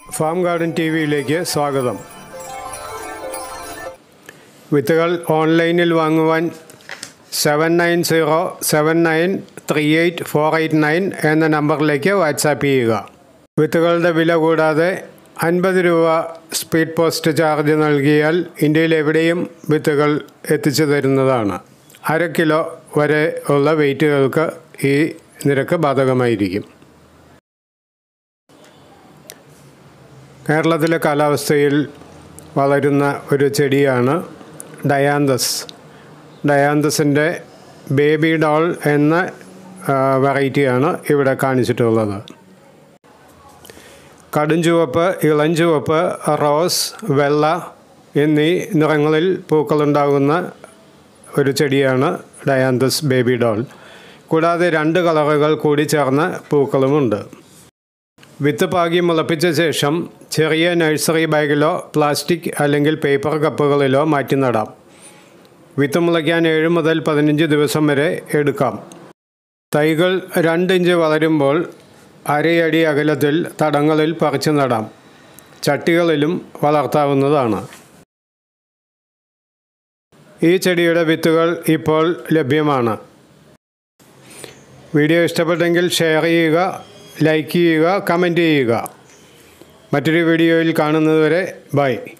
farm garden T വിയിലേക്ക് സ്വാഗതം വിത്തുകൾ ഓൺലൈനിൽ വാങ്ങുവാൻ seven nine zero seven nine three eight four eight nine എന്ന നമ്പറിലേക്ക് വാട്സാപ്പ് ചെയ്യുക വിത്തുകളുടെ വില കൂടാതെ അൻപത് രൂപ സ്പീഡ് പോസ്റ്റ് ചാർജ് നൽകിയാൽ ഇന്ത്യയിൽ എവിടെയും വിത്തുകൾ എത്തിച്ചു തരുന്നതാണ് അര കിലോ വരെ ഉള്ള വെയിറ്റുകൾക്ക് ഈ നിരക്ക് ബാധകമായിരിക്കും കേരളത്തിലെ കാലാവസ്ഥയിൽ വളരുന്ന ഒരു ചെടിയാണ് ഡയാന്തസ് ഡയാന്തസിൻ്റെ ബേബി ഡോൾ എന്ന വെറൈറ്റിയാണ് ഇവിടെ കാണിച്ചിട്ടുള്ളത് കടും ചുവപ്പ് ഇളം ചുവപ്പ് റോസ് വെള്ള എന്നീ നിറങ്ങളിൽ പൂക്കളുണ്ടാകുന്ന ഒരു ചെടിയാണ് ഡയാന്തസ് ബേബി ഡോൾ കൂടാതെ രണ്ട് കളറുകൾ കൂടി ചേർന്ന പൂക്കളുമുണ്ട് വിത്ത് പാകി മുളപ്പിച്ച ശേഷം ചെറിയ നഴ്സറി ബാഗിലോ പ്ലാസ്റ്റിക് അല്ലെങ്കിൽ പേപ്പർ കപ്പുകളിലോ മാറ്റി നടാം വിത്ത് മുളയ്ക്കാൻ ഏഴ് മുതൽ പതിനഞ്ച് ദിവസം വരെ എടുക്കാം തൈകൾ രണ്ടിഞ്ച് വളരുമ്പോൾ അരയടി അകലത്തിൽ തടങ്ങളിൽ പറിച്ചു നടാം ചട്ടികളിലും വളർത്താവുന്നതാണ് ഈ ചെടിയുടെ വിത്തുകൾ ഇപ്പോൾ ലഭ്യമാണ് വീഡിയോ ഇഷ്ടപ്പെട്ടെങ്കിൽ ഷെയർ ചെയ്യുക ലൈക്ക് ചെയ്യുക കമൻറ്റ് ചെയ്യുക മറ്റൊരു വീഡിയോയിൽ കാണുന്നതുവരെ ബൈ